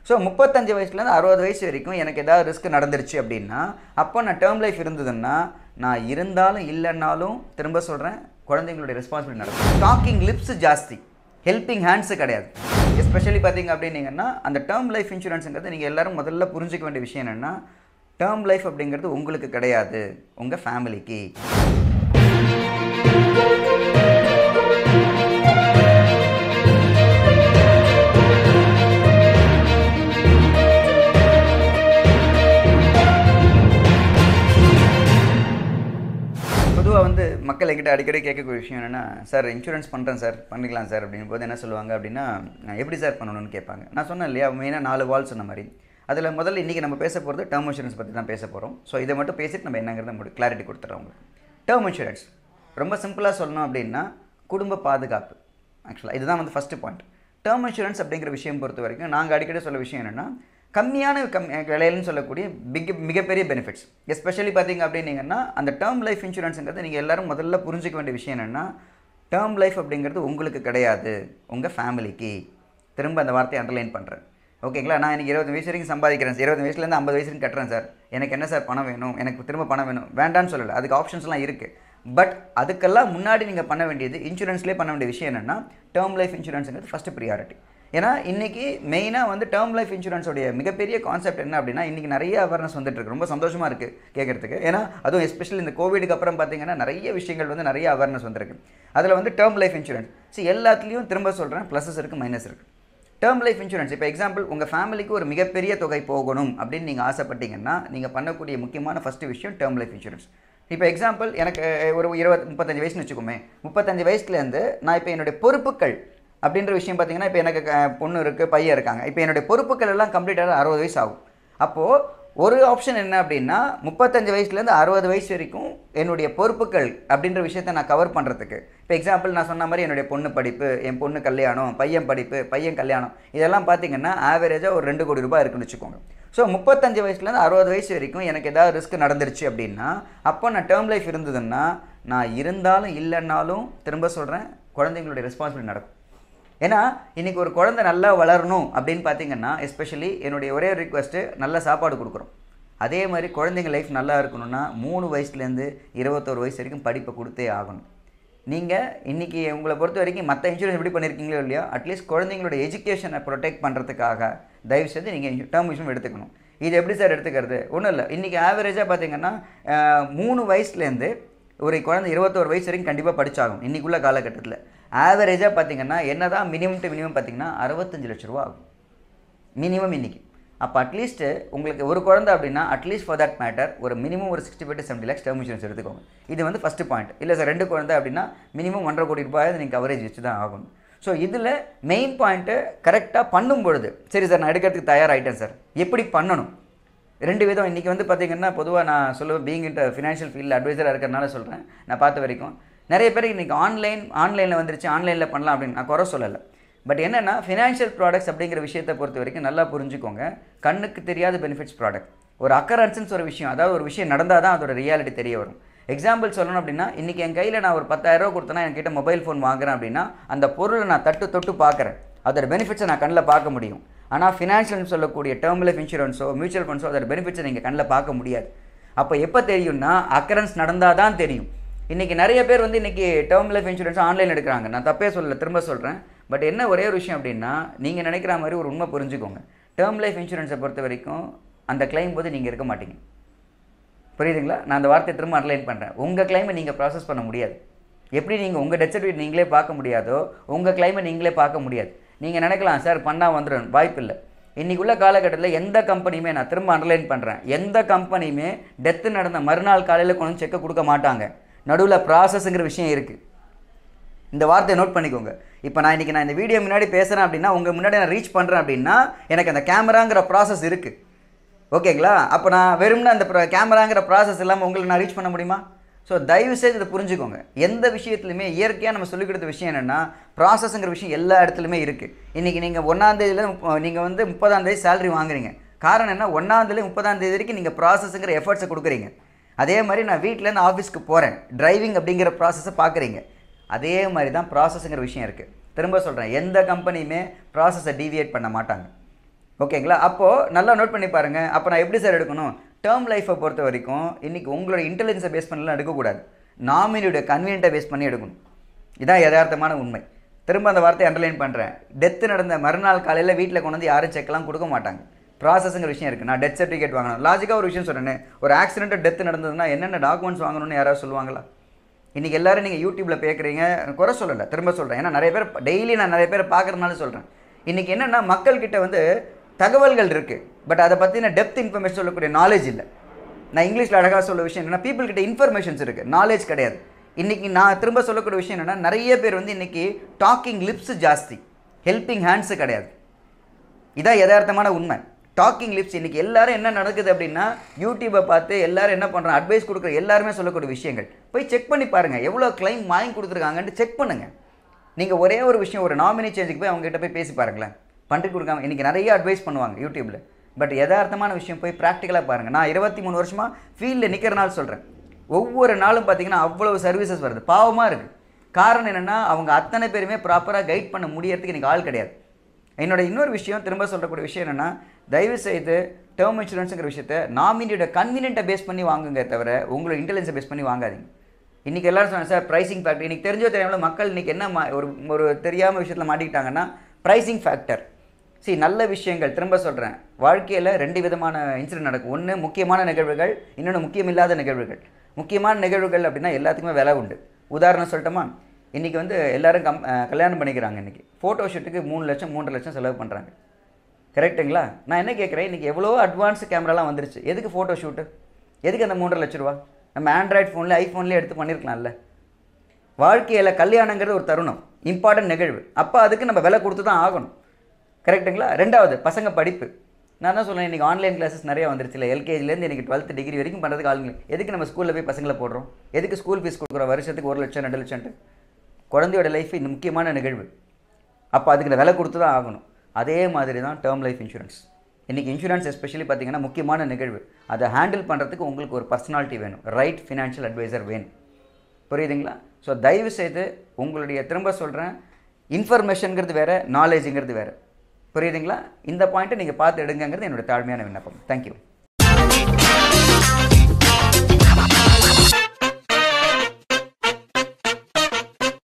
so முப்பத்தஞ்சு வயசுலேருந்து அறுபது வயசு வரைக்கும் எனக்கு ஏதாவது ரிஸ்க் நடந்துருச்சு அப்படின்னா அப்போ நான் டேர்ம் லைஃப் இருந்ததுன்னா நான் இருந்தாலும் இல்லைன்னாலும் திரும்ப சொல்கிறேன் குழந்தைங்களுடைய ரெஸ்பான்சிபிலிட்டி நடக்கும் டாக்கிங் லிப்ஸ் ஜாஸ்தி ஹெல்பிங் ஹேண்ட்ஸு கிடையாது எஸ்பெஷலி பார்த்தீங்க அப்படின்னீங்கன்னா அந்த டேர்ம் லைஃப் இன்சூரன்ஸுங்கிறது நீங்கள் எல்லாரும் முதல்ல புரிஞ்சிக்க வேண்டிய விஷயம் என்னென்னா டேர்ம் லைஃப் அப்படிங்கிறது உங்களுக்கு கிடையாது உங்கள் ஃபேமிலிக்கு பொதுவாக வந்து மக்கள் என்கிட்ட அடிக்கடி கேட்கக்கூடிய விஷயம் என்னென்னா சார் இன்சூரன்ஸ் பண்ணுறேன் சார் பண்ணிக்கலாம் சார் அப்படின் போது என்ன சொல்லுவாங்க அப்படின்னா நான் எப்படி சார் பண்ணணும்னு கேட்பாங்க நான் சொன்னேன் இல்லையா மெயினாக நாலு வால் சொன்ன மாதிரி அதில் முதல்ல இன்றைக்கி நம்ம பேச போகிறது டேர்ம் இன்சூரன்ஸ் பற்றி தான் பேச போகிறோம் ஸோ இதை மட்டும் பேசிட்டு நம்ம என்னங்கிறத முடி கிளாரிட்டி கொடுத்துட்றோம் உங்களுக்கு டேர்ம் இன்சூரன்ஸ் ரொம்ப சிம்பிளாக சொல்லணும் அப்படின்னா குடும்ப பாதுகாப்பு ஆக்சுவலாக இதுதான் வந்து ஃபஸ்ட்டு பாயிண்ட் டேர்ம் இன்சூரன்ஸ் அப்படிங்கிற விஷயம் பொறுத்த வரைக்கும் நாங்கள் அடிக்கடி சொல்ல விஷயம் என்னென்னா கம்மியான கம் விலையில்னு சொல்லக்கூடிய பிக் மிகப்பெரிய பெனிஃபிட்ஸ் எஸ்பெஷலி பார்த்தீங்க அப்படின்னீங்கன்னா அந்த டேர்ம் லைஃப் இன்சூரன்ஸுங்கிறது நீங்கள் எல்லாரும் முதல்ல புரிஞ்சிக்க வேண்டிய விஷயம் என்னென்னா டேர்ம் லைஃப் அப்படிங்கிறது உங்களுக்கு கிடையாது உங்கள் ஃபேமிலிக்கு திரும்ப அந்த வார்த்தையை அண்டர்லைன் பண்ணுறேன் ஓகேங்களா நான் எனக்கு இருபது வயசு வரைக்கும் சம்பாதிக்கிறேன் சார் இருபது வயசுலேருந்து ஐம்பது வயசு வரைக்கும் கட்டுறேன் சார் எனக்கு என்ன சார் பணம் வேணும் எனக்கு திரும்ப பணம் வேணும் வேண்டான்னு சொல்லலை அதுக்கு ஆப்ஷன்ஸ்லாம் இருக்குது பட் அதுக்கெல்லாம் முன்னாடி நீங்கள் பண்ண வேண்டியது இன்சூரன்ஸ்லேயே பண்ண வேண்டிய விஷயம் என்னென்னா டேர்ம் லைஃப் இன்சூரன்ஸுங்கிறது ஃபஸ்ட்டு ப்ரியாரிட்டி ஏன்னா இன்றைக்கி மெயினாக வந்து டேர்ம் லைஃப் இன்சூரன்ஸோடைய மிகப்பெரிய கான்செப்ட் என்ன அப்படின்னா இன்றைக்கி நிறைய அவேர்னஸ் வந்துட்டு இருக்கு ரொம்ப சந்தோஷமாக இருக்குது கேட்குறதுக்கு ஏன்னா அதுவும் எஸ்பெஷலி இந்த கோவிடுக்கு அப்புறம் பார்த்தீங்கன்னா நிறைய விஷயங்கள் வந்து நிறைய அவேர்னஸ் வந்திருக்கு அதில் வந்து டேர்ம் லைஃப் இன்சூரன்ஸ் ஸோ எல்லாத்துலேயும் திரும்ப சொல்கிறேன் ப்ளஸஸ் இருக்குது மைனஸ் இருக்குது டேர்ம் லைஃப் இன்சூரன்ஸ் இப்போ எக்ஸாம்பிள் உங்கள் ஃபேமிலிக்கு ஒரு மிகப்பெரிய தொகை போகணும் அப்படின்னு நீங்கள் ஆசைப்பட்டீங்கன்னா நீங்கள் பண்ணக்கூடிய முக்கியமான ஃபஸ்ட்டு விஷயம் டேர்ம் லைஃப் இன்சூரன்ஸ் இப்போ எக்ஸாம்பிள் எனக்கு ஒரு இருபது முப்பத்தஞ்சு வயசுன்னு வச்சுக்கோமே முப்பத்தஞ்சு வயசுலேருந்து நான் இப்போ என்னுடைய பொறுப்புகள் அப்படின்ற விஷயம் பார்த்தீங்கன்னா இப்போ எனக்கு க- பொண்ணு இருக்குது பையன் இருக்காங்க இப்போ என்னுடைய பொறுப்புகள் எல்லாம் கம்ப்ளீட்டாக அறுபது வயசு ஆகும் அப்போது ஒரு ஆப்ஷன் என்ன அப்படின்னா முப்பத்தஞ்சு வயசுலேருந்து அறுபது வயசு வரைக்கும் என்னுடைய பொறுப்புகள் அப்படின்ற விஷயத்தை நான் கவர் பண்ணுறதுக்கு இப்போ எக்ஸாம்பிள் நான் சொன்ன மாதிரி என்னுடைய பொண்ணு படிப்பு என் பொண்ணு கல்யாணம் பையன் படிப்பு பையன் கல்யாணம் இதெல்லாம் பார்த்தீங்கன்னா ஆவரேஜாக ஒரு ரெண்டு கோடி ரூபாய் இருக்குன்னு வச்சுக்கோங்க ஸோ முப்பத்தஞ்சு வயசுலேருந்து அறுபது வயசு வரைக்கும் எனக்கு ஏதாவது ரிஸ்க் நடந்துருச்சு அப்படின்னா அப்போ நான் டேர்ம் லைஃப் இருந்ததுன்னா நான் இருந்தாலும் இல்லைன்னாலும் திரும்ப சொல்கிறேன் குழந்தைங்களுடைய ரெஸ்பான்சிபிலிட்டி நடக்கும் ஏன்னா இன்றைக்கி ஒரு குழந்தை நல்லா வளரணும் அப்படின்னு பார்த்தீங்கன்னா எஸ்பெஷலி என்னுடைய ஒரே ரிக்வெஸ்ட்டு நல்ல சாப்பாடு கொடுக்குறோம் அதே மாதிரி குழந்தைங்க லைஃப் நல்லா இருக்கணும்னா மூணு வயசுலேருந்து இருபத்தோரு வயசு வரைக்கும் படிப்பை கொடுத்தே ஆகணும் நீங்கள் இன்றைக்கி உங்களை பொறுத்த வரைக்கும் மற்ற இன்சூரன்ஸ் எப்படி பண்ணியிருக்கீங்களோ இல்லையோ அட்லீஸ்ட் குழந்தைங்களோட எஜுகேஷனை ப்ரொடெக்ட் பண்ணுறதுக்காக தயவு செய்து நீங்கள் டேர்ம் இன்சூரன்ஸ் எடுத்துக்கணும் இது எப்படி சார் எடுத்துக்கிறது ஒன்றும் இல்லை இன்றைக்கி ஆவரேஜாக பார்த்தீங்கன்னா அஹ், மூணு வயசுலேருந்து ஒரு குழந்தை இருபத்தோரு வயசு வரைக்கும் கண்டிப்பாக படிச்சாகும் இன்றைக்குள்ள காலகட்டத்தில் ஆவரேஜாக பார்த்தீங்கன்னா என்ன தான் மினிமம் டு மினிமம் பார்த்தீங்கன்னா அறுபத்தஞ்சு லட்ச ரூபா ஆகும் மினிமம் இன்னைக்கு அப்போ அட்லீஸ்ட் உங்களுக்கு ஒரு குழந்தை அப்படின்னா அட்லீஸ்ட் ஃபார் தட் மேட்டர் ஒரு மினிமம் ஒரு sixty five to seventy lakhs term insurance எடுத்துக்கோங்க இது வந்து ஃபஸ்ட்டு பாயிண்ட் இல்லை சார் ரெண்டு குழந்தை அப்படின்னா மினிமம் ஒன்றரை கோடி ரூபாய் நீங்கள் கவரேஜ் வச்சு தான் ஆகணும் ஸோ இதில் மெயின் பாயிண்ட்டு கரெக்டாக பண்ணும் பொழுது சரி சார் நான் எடுக்கிறதுக்கு தயாராகிட்டேன் சார் எப்படி பண்ணணும் ரெண்டு விதம் இன்றைக்கி வந்து பார்த்தீங்கன்னா பொதுவாக நான் சொல்லுவேன் பீங் இன்ட்டு ஃபினான்ஷியல் ஃபீல்டில் அட்வைசராக இருக்கிறனால சொல்கிறேன் நான் பார்த்த வரைக்கும் நிறைய பேர் இன்றைக்கி ஆன்லைன் ஆன்லைனில் வந்துருச்சு ஆன்லைனில் பண்ணலாம் அப்படின்னு நான் குறை சொல்லலை பட் என்னென்னா ஃபினான்ஷியல் ப்ராடக்ட்ஸ் அப்படிங்கிற விஷயத்தை பொறுத்த வரைக்கும் நல்லா புரிஞ்சுக்கோங்க கண்ணுக்கு தெரியாத பெனிஃபிட்ஸ் ப்ராடக்ட் ஒரு அக்கரன்சன்ஸ் ஒரு விஷயம் அதாவது ஒரு விஷயம் நடந்தால் தான் அதோட ரியாலிட்டி தெரிய வரும் எக்ஸாம்பிள் சொல்லணும் அப்படின்னா இன்றைக்கி என் கையில் நான் ஒரு 10000 ரூபா கொடுத்தேன்னா என்கிட்ட மொபைல் ஃபோன் வாங்குறேன் அப்படின்னா அந்த பொருளை நான் தட்டு தொட்டு பார்க்குறேன் அதோட பெனிஃபிட்ஸை நான் கண்ணில் பார்க்க முடியும் ஆனால் ஃபினான்ஷியல்னு சொல்லக்கூடிய டேர்ம் லைஃப் இன்சூரன்ஸோ மியூச்சுவல் ஃபண்ட்ஸோ அதோட பெனிஃபிட்ஸை நீங்கள் கண்ணில் பார்க்க முடியாது அப்போ எப்போ தெரியும்னா அக்கரன்ஸ் நடந்தால் தான் தெரியும் இன்றைக்கி நிறைய பேர் வந்து இன்றைக்கி டேர்ம் லைஃப் இன்சூரன்ஸ் ஆன்லைன் எடுக்கிறாங்க நான் தப்பே சொல்லல திரும்ப சொல்கிறேன் பட் என்ன ஒரே ஒரு விஷயம் அப்படின்னா நீங்கள் நினைக்கிற மாதிரி ஒரு உண்மை புரிஞ்சுக்கோங்க டேர்ம் லைஃப் இன்சூரன்ஸை பொறுத்த வரைக்கும் அந்த கிளைம் போது நீங்கள் இருக்க மாட்டீங்க புரியுதுங்களா நான் அந்த வார்த்தையை திரும்ப அன்லைன் பண்ணுறேன் உங்கள் கிளைமை நீங்கள் ப்ராசஸ் பண்ண முடியாது எப்படி நீங்கள் உங்கள் டெத் சர்டிஃபிகேட் நீங்களே பார்க்க முடியாதோ உங்கள் கிளைமை நீங்களே பார்க்க முடியாது நீங்கள் நினைக்கலாம் சார் பண்ணால் வந்துடும் வாய்ப்பு இல்லை இன்றைக்குள்ள காலகட்டத்தில் எந்த கம்பெனியுமே நான் திரும்ப அண்டர்லைன் பண்ணுறேன் எந்த கம்பெனியுமே டெத்து நடந்த மறுநாள் காலையில் கொண்டு செக்கை கொடுக்க மாட்டாங்க நடுவில் ப்ராசஸ்ங்கிற விஷயம் இருக்குது இந்த வார்த்தையை நோட் பண்ணிக்கோங்க இப்போ நான் இன்றைக்கி நான் இந்த வீடியோ முன்னாடி பேசுகிறேன் அப்படின்னா உங்கள் முன்னாடி நான் ரீச் பண்ணுறேன் அப்படின்னா எனக்கு அந்த கேமராங்கிற ப்ராசஸ் இருக்குது ஓகேங்களா அப்போ நான் வெறும்னு அந்த கேமராங்கிற ப்ராசஸ் இல்லாமல் உங்களுக்கு நான் ரீச் பண்ண முடியுமா ஸோ தயவு செய்து இதை புரிஞ்சுக்கோங்க எந்த விஷயத்துலையுமே இயற்கையாக நம்ம சொல்லிக் கொடுத்த விஷயம் என்னென்னா ப்ராசஸ்ங்கிற விஷயம் எல்லா இடத்துலையுமே இருக்குது இன்றைக்கி நீங்கள் ஒன்றாந்தேதியில் நீங்கள் வந்து முப்பதாந்தேதி சேலரி வாங்குறீங்க காரணம் என்ன ஒன்றாந்தேதி முப்பதாந்தேதி வரைக்கும் நீங்கள் ப்ராசஸ்ங்கிற எஃபர்ட்ஸை கொடுக்குறீங்க அதே மாதிரி நான் வீட்டிலேருந்து ஆஃபீஸ்க்கு போகிறேன் டிரைவிங் அப்படிங்கிற ப்ராசஸை பார்க்குறீங்க அதே மாதிரி தான் ப்ராசஸ்ங்கிற விஷயம் இருக்குது திரும்ப சொல்கிறேன் எந்த கம்பெனியுமே ப்ராசஸை டீவியேட் பண்ண மாட்டாங்க ஓகேங்களா அப்போது நல்லா நோட் பண்ணி பாருங்கள் அப்போ நான் எப்படி சார் எடுக்கணும் டேர்ம் லைஃப்பை பொறுத்த வரைக்கும் இன்றைக்கி உங்களோட இன்டெலிஜென்ஸை பேஸ் பண்ணலாம் எடுக்கக்கூடாது நாமினியோட கன்வீனியண்ட்டை பேஸ் பண்ணி எடுக்கணும் இதான் யதார்த்தமான உண்மை திரும்ப அந்த வார்த்தையை அண்டர்லைன் பண்ணுறேன் டெத்து நடந்த மறுநாள் காலையில் வீட்டில் கொண்டு வந்து யாரும் செக்லாம் கொடுக்க மாட்டாங்க ப்ராசஸ்ங்கிற விஷயம் இருக்குது நான் டெத் சர்டிஃபிகேட் வாங்கணும் லாஜிக்காக ஒரு விஷயம் சொல்கிறேன் ஒரு ஆக்சிடென்ட் டெத் நடந்ததுன்னா என்னென்ன டாக்குமெண்ட்ஸ் வாங்கணும்னு யாராவது சொல்லுவாங்களா இன்றைக்கி எல்லாரும் நீங்கள் யூடியூப்பில் பேக்குறீங்க குறை சொல்லலை திரும்ப சொல்கிறேன் ஏன்னா நிறைய பேர் டெய்லி நான் நிறைய பேர் பார்க்குறதுனால சொல்கிறேன் இன்றைக்கி என்னென்னா மக்கள்கிட்ட வந்து தகவல்கள் இருக்குது பட் அதை பற்றின டெப்த் இன்ஃபர்மேஷன் சொல்லக்கூடிய நாலேஜ் இல்லை நான் இங்கிலீஷில் அழகாக சொல்ல விஷயம் என்னென்னா பீப்புள் கிட்ட இன்ஃபர்மேஷன்ஸ் இருக்குது நாலேஜ் கிடையாது இன்றைக்கி நான் திரும்ப சொல்லக்கூடிய விஷயம் என்னென்னா நிறைய பேர் வந்து இன்றைக்கி டாக்கிங் லிப்ஸ் ஜாஸ்தி ஹெல்பிங் ஹேண்ட்ஸு கிடையாது இதான் யதார்த்தமான உண்மை டாக்கிங் லிப்ஸ் இன்றைக்கி எல்லாரும் என்ன நடக்குது அப்படின்னா யூடியூப்பை பார்த்து எல்லாரும் என்ன பண்ணுறாங்க அட்வைஸ் கொடுக்குற எல்லாருமே சொல்லக்கூடிய விஷயங்கள் போய் செக் பண்ணி பாருங்கள் எவ்வளோ கிளைம் வாங்கி கொடுத்துருக்காங்கன்ட்டு செக் பண்ணுங்கள் நீங்கள் ஒரே ஒரு விஷயம் ஒரு நாமினி சேஞ்சுக்கு போய் அவங்ககிட்ட போய் பேசி பாருங்களேன் பண்ணி கொடுக்காம இன்றைக்கி நிறைய அட்வைஸ் பண்ணுவாங்க யூடியூப்பில் பட் யதார்த்தமான விஷயம் போய் ப்ராக்டிக்கலாக பாருங்கள் நான் இருபத்தி மூணு வருஷமாக ஃபீல்டில் நிற்கிறனால சொல்கிறேன் ஒவ்வொரு நாளும் பார்த்தீங்கன்னா அவ்வளவு சர்வீசஸ் வருது பாவமாக இருக்குது காரணம் என்னென்னா அவங்க அத்தனை பேருமே ப்ராப்பராக கைட் பண்ண முடியறதுக்கு இன்றைக்கி ஆள் கிடையாது என்னோட இன்னொரு விஷயம் திரும்ப சொல்லக்கூடிய விஷயம் என்னென்னா தயவு செய்து டேர்ம் இன்சூரன்ஸுங்கிற விஷயத்த நாமினியோட கன்வீனியண்ட்டை பேஸ் பண்ணி வாங்குங்க தவிர உங்களோட இன்டெலிஜென்ஸை பேஸ் பண்ணி வாங்காதீங்க இன்றைக்கி எல்லாரும் சொன்னாங்க சார் ப்ரைசிங் ஃபேக்டர் இன்றைக்கி தெரிஞ்சோ தெரியாமல மக்கள் இன்றைக்கி என்ன மா ஒரு ஒரு தெரியாமல் விஷயத்தில் மாட்டிக்கிட்டாங்கன்னா ப்ரைசிங் ஃபேக்டர் சரி நல்ல விஷயங்கள் திரும்ப சொல்கிறேன் வாழ்க்கையில் ரெண்டு விதமான இன்சிடென்ட் நடக்கும் ஒன்று முக்கியமான நிகழ்வுகள் இன்னொன்று முக்கியமில்லாத நிகழ்வுகள் முக்கியமான நிகழ்வுகள் அப்படின்னா எல்லாத்துக்குமே விலை உண்டு உதாரணம் சொல்லட்டுமா இன்றைக்கி வந்து எல்லோரும் கம் அஹ் கல்யாணம் பண்ணிக்கிறாங்க இன்றைக்கி ஃபோட்டோ ஷூட்டுக்கு மூணு லட்சம் மூன்று லட்சம் செலவு பண்ணுறாங்க கரெக்ட்டுங்களா நான் என்ன கேட்குறேன் இன்றைக்கி எவ்வளோ அட்வான்ஸ் கேமராலாம் வந்துருச்சு எதுக்கு ஃபோட்டோ ஷூட்டு எதுக்கு அந்த மூன்றரை லட்ச ரூபா நம்ம ஆண்ட்ராய்ட் ஃபோனில் ஐஃபோன்லேயே எடுத்து பண்ணியிருக்கலாம்ல வாழ்க்கையில் கல்யாணங்கிறது ஒரு தருணம் இம்பார்ட்டன்ட் நிகழ்வு அப்போ அதுக்கு நம்ம விலை கொடுத்து தான் ஆகணும் கரெக்ட்டுங்களா ரெண்டாவது பசங்க படிப்பு நான் தான் சொல்றேன் இன்றைக்கி ஆன்லைன் கிளாஸஸ் நிறைய வந்துருச்சு இல்லை எல்கேஜிலேருந்து இன்றைக்கி டுவெல்த் டிகிரி வரைக்கும் பண்ணுறதுக்கு ஆளுங்க எதுக்கு நம்ம ஸ்கூலில் போய் பசங்களை போடுறோம் எதுக்கு ஸ்கூல் ஃபீஸ் கொடுக்குறோம் வருஷத்துக்கு ஒரு லட்சம் ரெண்டு லட்சம்ட்டு குழந்தையோட லைஃப் இந்த முக்கியமான நிகழ்வு அப்போ அதுக்கு நான் விலை கொடுத்து தான் ஆகணும் அதே மாதிரி தான் டேர்ம் லைஃப் இன்சூரன்ஸ் இன்றைக்கி இன்சூரன்ஸ் எஸ்பெஷலி பார்த்தீங்கன்னா முக்கியமான நிகழ்வு அதை ஹேண்டில் பண்ணுறதுக்கு உங்களுக்கு ஒரு பர்சனாலிட்டி வேணும் ரைட் ஃபினான்ஷியல் அட்வைசர் வேணும் புரியுதுங்களா ஸோ தயவு செய்து உங்களுடைய திரும்ப சொல்கிறேன் இன்ஃபர்மேஷனுங்கிறது வேறு நாலேஜுங்கிறது வேறு புரியுதுங்களா இந்த பாயிண்ட்டை நீங்கள் பார்த்து எடுங்கங்கிறது என்னோட தாழ்மையான விண்ணப்பம் தேங்க்யூ